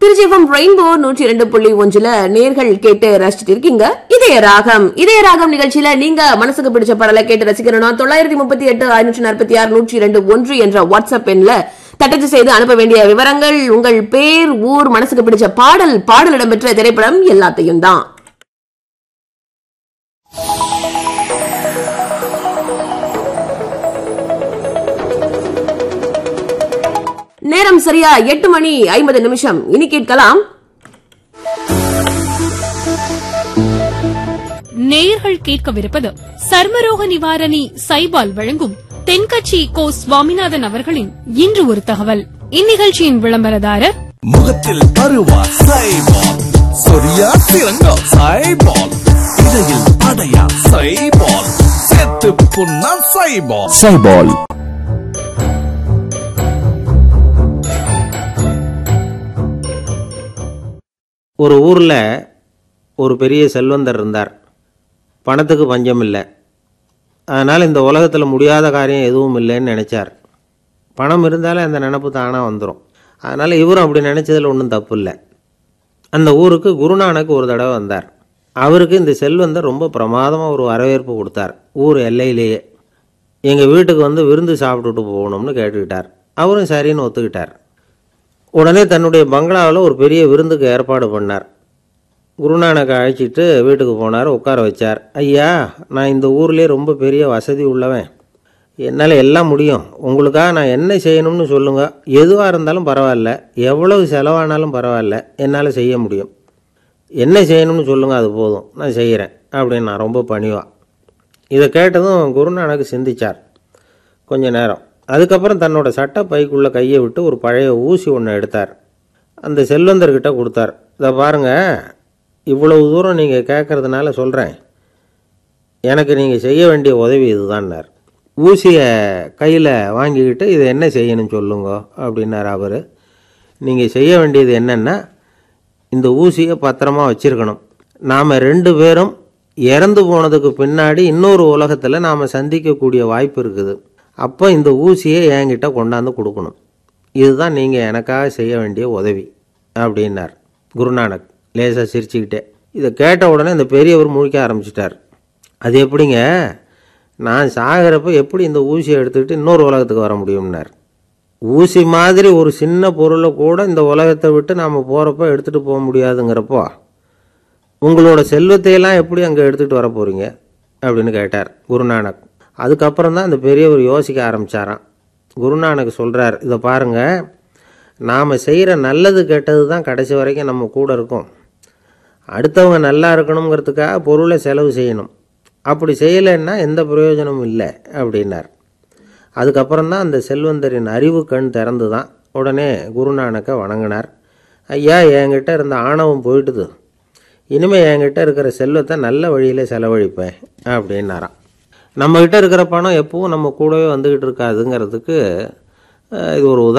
திருச்சிவம் rainbow நூற்றி இரண்டு புள்ளி ஒன்றுல நேர்கள் கேட்டு ரசிச்சிட்டு இருக்கீங்க இதய ராகம் இதய ராகம் நிகழ்ச்சியில நீங்க மனசுக்கு பிடிச்ச பாடலை கேட்டு ரசிக்கணும்னா தொள்ளாயிரத்தி முப்பத்தி எட்டு ஐநூற்றி நாற்பத்தி ஆறு நூற்றி இரண்டு ஒன்று என்ற வாட்ஸ்அப் எண்ல தட்டச்சு செய்து அனுப்ப வேண்டிய விவரங்கள் உங்கள் பேர் ஊர் மனசுக்கு பிடிச்ச பாடல் பாடல் இடம்பெற்ற திரைப்படம் எல்லாத்தையும் தான் நேரம் சரியா எட்டு மணி ஐம்பது நிமிஷம் இனி கேட்கலாம் நேயர்கள் கேட்கவிருப்பது சர்மரோக நிவாரணி சைபால் வழங்கும் தென்கட்சி கோ சுவாமிநாதன் அவர்களின் இன்று ஒரு தகவல் இந்நிகழ்ச்சியின் விளம்பரதாரர் முகத்தில் பருவா சைபால் சொரியா சிறங்கா சைபால் இடையில் அடையா சைபால் செத்து புண்ணா சைபால் சைபால் ஒரு ஊரில் ஒரு பெரிய செல்வந்தர் இருந்தார் பணத்துக்கு பஞ்சம் இல்லை அதனால் இந்த உலகத்தில் முடியாத காரியம் எதுவும் இல்லைன்னு நினச்சார் பணம் இருந்தாலே அந்த நினப்பு தானாக வந்துடும் அதனால் இவரும் அப்படி நினச்சதில் ஒன்றும் தப்பு இல்லை அந்த ஊருக்கு குருநானக் ஒரு தடவை வந்தார் அவருக்கு இந்த செல்வந்தர் ரொம்ப பிரமாதமாக ஒரு வரவேற்பு கொடுத்தார் ஊர் எல்லையிலேயே எங்கள் வீட்டுக்கு வந்து விருந்து சாப்பிட்டுட்டு போகணும்னு கேட்டுக்கிட்டார் அவரும் சரின்னு ஒத்துக்கிட்டார் உடனே தன்னுடைய பங்களாவில் ஒரு பெரிய விருந்துக்கு ஏற்பாடு பண்ணார் குருநானக்கை அழைச்சிட்டு வீட்டுக்கு போனார் உட்கார வச்சார் ஐயா நான் இந்த ஊர்லேயே ரொம்ப பெரிய வசதி உள்ளவன் என்னால் எல்லாம் முடியும் உங்களுக்காக நான் என்ன செய்யணும்னு சொல்லுங்கள் எதுவாக இருந்தாலும் பரவாயில்ல எவ்வளவு செலவானாலும் பரவாயில்ல என்னால் செய்ய முடியும் என்ன செய்யணும்னு சொல்லுங்கள் அது போதும் நான் செய்கிறேன் அப்படின்னு நான் ரொம்ப பணிவா இதை கேட்டதும் குருநானக் சிந்திச்சார் கொஞ்ச நேரம் அதுக்கப்புறம் தன்னோட சட்டை பைக்குள்ளே கையை விட்டு ஒரு பழைய ஊசி ஒன்று எடுத்தார் அந்த செல்வந்தர்கிட்ட கொடுத்தார் இதை பாருங்க இவ்வளவு தூரம் நீங்கள் கேட்கறதுனால சொல்கிறேன் எனக்கு நீங்கள் செய்ய வேண்டிய உதவி இதுதான்னார் ஊசியை கையில் வாங்கிக்கிட்டு இதை என்ன செய்யணும் சொல்லுங்க அப்படின்னார் அவர் நீங்கள் செய்ய வேண்டியது என்னென்னா இந்த ஊசியை பத்திரமா வச்சிருக்கணும் நாம் ரெண்டு பேரும் இறந்து போனதுக்கு பின்னாடி இன்னொரு உலகத்தில் நாம் சந்திக்கக்கூடிய வாய்ப்பு இருக்குது அப்போ இந்த ஊசியை என்கிட்ட கொண்டாந்து கொடுக்கணும் இதுதான் நீங்கள் எனக்காக செய்ய வேண்டிய உதவி அப்படின்னார் குருநானக் லேசாக சிரிச்சுக்கிட்டே இதை கேட்ட உடனே இந்த பெரியவர் முழிக்க ஆரம்பிச்சிட்டார் அது எப்படிங்க நான் சாகிறப்ப எப்படி இந்த ஊசியை எடுத்துக்கிட்டு இன்னொரு உலகத்துக்கு வர முடியும்னார் ஊசி மாதிரி ஒரு சின்ன பொருளை கூட இந்த உலகத்தை விட்டு நாம் போகிறப்ப எடுத்துகிட்டு போக முடியாதுங்கிறப்போ உங்களோட செல்வத்தையெல்லாம் எப்படி அங்கே எடுத்துகிட்டு வர போகிறீங்க அப்படின்னு கேட்டார் குருநானக் அதுக்கப்புறம் தான் அந்த பெரியவர் யோசிக்க ஆரம்பித்தாராம் குருநானக் சொல்கிறார் இதை பாருங்கள் நாம் செய்கிற நல்லது கெட்டது தான் கடைசி வரைக்கும் நம்ம கூட இருக்கும் அடுத்தவங்க நல்லா இருக்கணுங்கிறதுக்காக பொருளை செலவு செய்யணும் அப்படி செய்யலைன்னா எந்த பிரயோஜனமும் இல்லை அப்படின்னார் அதுக்கப்புறம் தான் அந்த செல்வந்தரின் அறிவு கண் திறந்து தான் உடனே குருநானக்கை வணங்கினார் ஐயா என்கிட்ட இருந்த ஆணவம் போயிட்டுது இனிமேல் என்கிட்ட இருக்கிற செல்வத்தை நல்ல வழியில் செலவழிப்பேன் அப்படின்னாராம் நம்மக்கிட்ட இருக்கிற பணம் எப்பவும் நம்ம கூடவே வந்துக்கிட்டு இருக்காதுங்கிறதுக்கு அஹ், இது ஒரு உதாரணம்